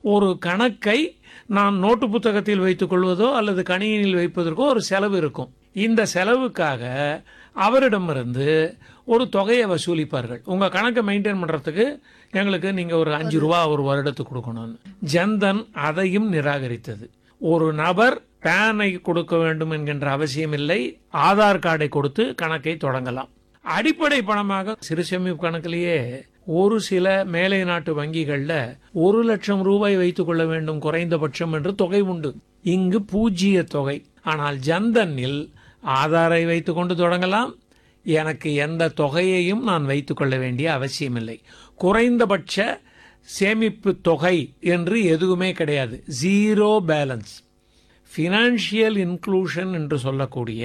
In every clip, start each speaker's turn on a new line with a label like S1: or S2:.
S1: ஒரு கணக்கை நான் நோட்டு புத்தகத்தில் வைத்துக் கொள்வதோ அல்லது கணினியில் வைப்பதற்கோ ஒரு செலவு இருக்கும் இந்த செலவுக்காக அவரிடமிருந்து ஒரு தொகையை வசூலிப்பார்கள் உங்க கணக்கை மெயின்டைன் பண்றதுக்கு எங்களுக்கு நீங்க ஒரு அஞ்சு ரூபா ஒரு வருடத்துக்கு கொடுக்கணும்னு ஜன்தன் அதையும் நிராகரித்தது ஒரு நபர் பேனை கொடுக்க வேண்டும் என்கின்ற அவசியம் இல்லை ஆதார் கார்டை கொடுத்து கணக்கை தொடங்கலாம் அடிப்படை பணமாக சிறு சேமிப்பு கணக்கிலேயே ஒரு சில மேலை நாட்டு வங்கிகள்ல ஒரு லட்சம் ரூபாய் வைத்துக் கொள்ள வேண்டும் குறைந்தபட்சம் என்று தொகை உண்டு இங்கு பூஜ்ஜிய தொகை ஆனால் ஜன்தனில் ஆதாரை வைத்துக் கொண்டு தொடங்கலாம் எனக்கு எந்த தொகையையும் நான் வைத்துக் கொள்ள வேண்டிய அவசியமில்லை குறைந்தபட்ச சேமிப்பு தொகை என்று எதுவுமே கிடையாது ஜீரோ பேலன்ஸ் ஃபினான்ஷியல் இன்க்ளூஷன் என்று சொல்லக்கூடிய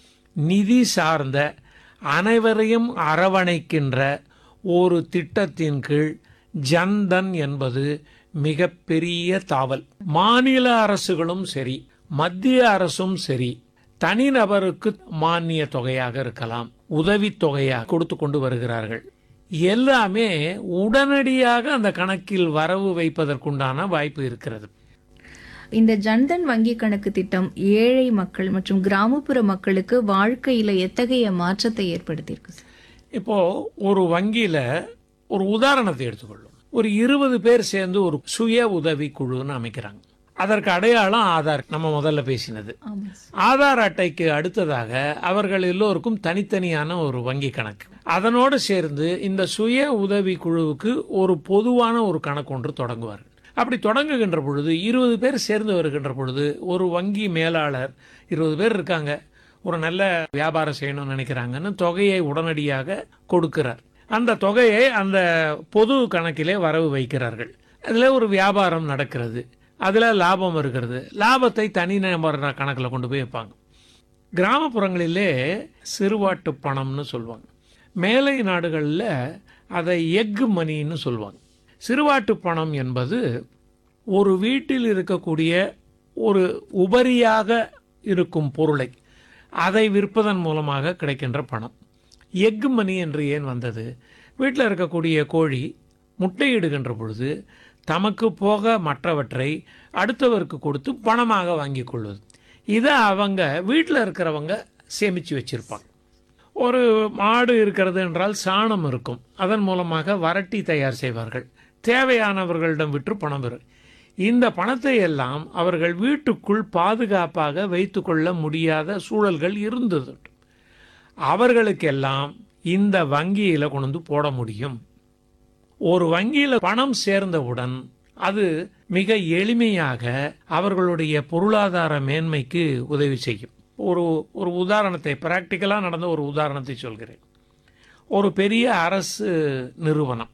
S1: நிதி சார்ந்த அனைவரையும் அரவணைக்கின்ற ஒரு திட்டத்தின் கீழ் ஜன்தன் என்பது மிகப்பெரிய தாவல் மாநில அரசுகளும் சரி மத்திய அரசும் சரி தனிநபருக்கு மானிய தொகையாக இருக்கலாம் உதவித் தொகையாக கொடுத்து கொண்டு வருகிறார்கள் எல்லாமே உடனடியாக அந்த கணக்கில் வரவு வைப்பதற்குண்டான வாய்ப்பு இருக்கிறது
S2: இந்த ஜன்தன் வங்கி கணக்கு திட்டம் ஏழை மக்கள் மற்றும் கிராமப்புற மக்களுக்கு வாழ்க்கையில எத்தகைய மாற்றத்தை ஏற்படுத்தியிருக்கு சார்?
S1: இப்போ ஒரு வங்கியில ஒரு உதாரணத்தை எடுத்துக்கொள்ளும் ஒரு இருபது பேர் சேர்ந்து ஒரு சுய உதவி குழுன்னு அமைக்கிறாங்க அதற்கு அடையாளம் ஆதார் நம்ம முதல்ல பேசினது
S2: ஆமா சார்.
S1: ஆதார் அட்டைக்கு அடுத்ததாக அவர்கள் எல்லோருக்கும் தனித்தனியான ஒரு வங்கி கணக்கு அதனோடு சேர்ந்து இந்த சுய உதவி குழுவுக்கு ஒரு பொதுவான ஒரு கணக்கு ஒன்று தொடங்குவார்கள் அப்படி தொடங்குகின்ற பொழுது இருபது பேர் சேர்ந்து வருகின்ற பொழுது ஒரு வங்கி மேலாளர் இருபது பேர் இருக்காங்க ஒரு நல்ல வியாபாரம் செய்யணும்னு நினைக்கிறாங்கன்னு தொகையை உடனடியாக கொடுக்கிறார் அந்த தொகையை அந்த பொது கணக்கிலே வரவு வைக்கிறார்கள் அதில் ஒரு வியாபாரம் நடக்கிறது அதில் லாபம் இருக்கிறது லாபத்தை தனிநபர் கணக்கில் கொண்டு போய் வைப்பாங்க கிராமப்புறங்களிலே சிறுவாட்டு பணம்னு சொல்லுவாங்க மேலை நாடுகளில் அதை எக் மணின்னு சொல்லுவாங்க சிறுவாட்டு பணம் என்பது ஒரு வீட்டில் இருக்கக்கூடிய ஒரு உபரியாக இருக்கும் பொருளை அதை விற்பதன் மூலமாக கிடைக்கின்ற பணம் எக் மணி என்று ஏன் வந்தது வீட்டில் இருக்கக்கூடிய கோழி முட்டையிடுகின்ற பொழுது தமக்கு போக மற்றவற்றை அடுத்தவருக்கு கொடுத்து பணமாக வாங்கி கொள்வது இதை அவங்க வீட்டில் இருக்கிறவங்க சேமித்து வச்சிருப்பாங்க ஒரு மாடு இருக்கிறது என்றால் சாணம் இருக்கும் அதன் மூலமாக வரட்டி தயார் செய்வார்கள் தேவையானவர்களிடம் விற்று பணம் பெறும் இந்த பணத்தை எல்லாம் அவர்கள் வீட்டுக்குள் பாதுகாப்பாக வைத்துக்கொள்ள முடியாத சூழல்கள் இருந்தது அவர்களுக்கெல்லாம் இந்த வங்கியில கொண்டு வந்து போட முடியும் ஒரு வங்கியில பணம் சேர்ந்தவுடன் அது மிக எளிமையாக அவர்களுடைய பொருளாதார மேன்மைக்கு உதவி செய்யும் ஒரு ஒரு உதாரணத்தை பிராக்டிக்கலா நடந்த ஒரு உதாரணத்தை சொல்கிறேன் ஒரு பெரிய அரசு நிறுவனம்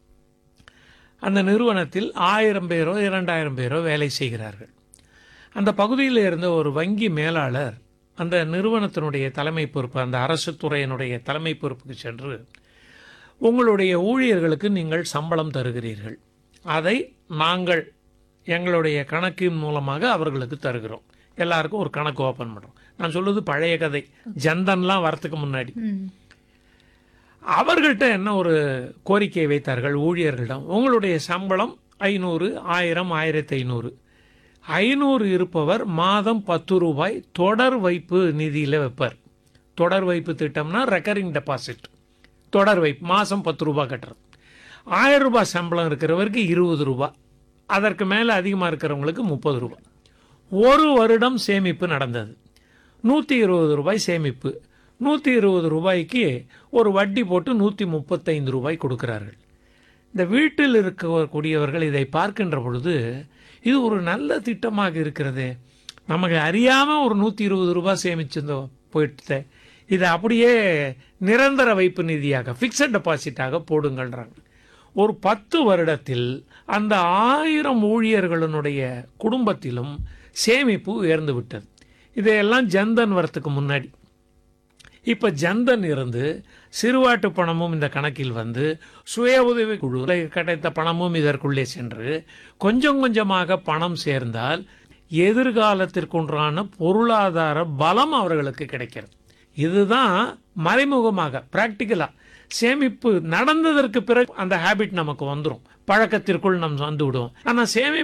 S1: அந்த நிறுவனத்தில் ஆயிரம் பேரோ இரண்டாயிரம் பேரோ வேலை செய்கிறார்கள் அந்த பகுதியில் இருந்த ஒரு வங்கி மேலாளர் அந்த நிறுவனத்தினுடைய தலைமை பொறுப்பு அந்த அரசு துறையினுடைய தலைமை பொறுப்புக்கு சென்று உங்களுடைய ஊழியர்களுக்கு நீங்கள் சம்பளம் தருகிறீர்கள் அதை நாங்கள் எங்களுடைய கணக்கின் மூலமாக அவர்களுக்கு தருகிறோம் எல்லாருக்கும் ஒரு கணக்கு ஓபன் பண்றோம் நான் சொல்லுது பழைய கதை ஜன்தன்லாம் வரத்துக்கு முன்னாடி
S2: ம்.
S1: அவர்கள்ட்ட என்ன ஒரு கோரிக்கையை வைத்தார்கள் ஊழியர்களிடம் உங்களுடைய சம்பளம் ஐநூறு ஆயிரம் ஆயிரத்தி ஐநூறு ஐநூறு இருப்பவர் மாதம் பத்து ரூபாய் தொடர் வைப்பு நிதியில் வைப்பார் தொடர் வைப்பு திட்டம்னா ரெக்கரிங் டெபாசிட் தொடர் வைப்பு மாதம் பத்து ரூபாய் கட்டுறது ஆயிரம் ரூபாய் சம்பளம் இருக்கிறவருக்கு இருபது ரூபாய் அதற்கு மேலே அதிகமாக இருக்கிறவங்களுக்கு முப்பது ரூபாய் ஒரு வருடம் சேமிப்பு நடந்தது நூற்றி இருபது ரூபாய் சேமிப்பு நூற்றி இருபது ரூபாய்க்கு ஒரு வட்டி போட்டு நூற்றி முப்பத்தைந்து ரூபாய் கொடுக்கிறார்கள் இந்த வீட்டில் இருக்கக்கூடியவர்கள் இதை பார்க்கின்ற பொழுது இது ஒரு நல்ல திட்டமாக இருக்கிறதே நமக்கு அறியாமல் ஒரு நூற்றி இருபது ரூபாய் சேமிச்சிருந்தோம் போயிட்டு இதை அப்படியே நிரந்தர வைப்பு நிதியாக ஃபிக்ஸட் டெபாசிட்டாக போடுங்கள்ன்றாங்க ஒரு பத்து வருடத்தில் அந்த ஆயிரம் ஊழியர்களுடைய குடும்பத்திலும் சேமிப்பு உயர்ந்து விட்டது இதையெல்லாம் ஜன்தன் வரத்துக்கு முன்னாடி இப்ப ஜன்தன் இருந்து சிறுவாட்டு பணமும் இந்த கணக்கில் வந்து சுய உதவி குழு கிடைத்த பணமும் இதற்குள்ளே சென்று கொஞ்சம் கொஞ்சமாக பணம் சேர்ந்தால் எதிர்காலத்திற்குன்றான பொருளாதார பலம் அவர்களுக்கு கிடைக்கிறது இதுதான் மறைமுகமாக பிராக்டிக்கலா சேமிப்பு நடந்ததற்கு பிறகு அந்த ஹாபிட் நமக்கு வந்துடும் பழக்கத்திற்குள் நம்ம வந்து விடுவோம் ஆனா சேமிப்பு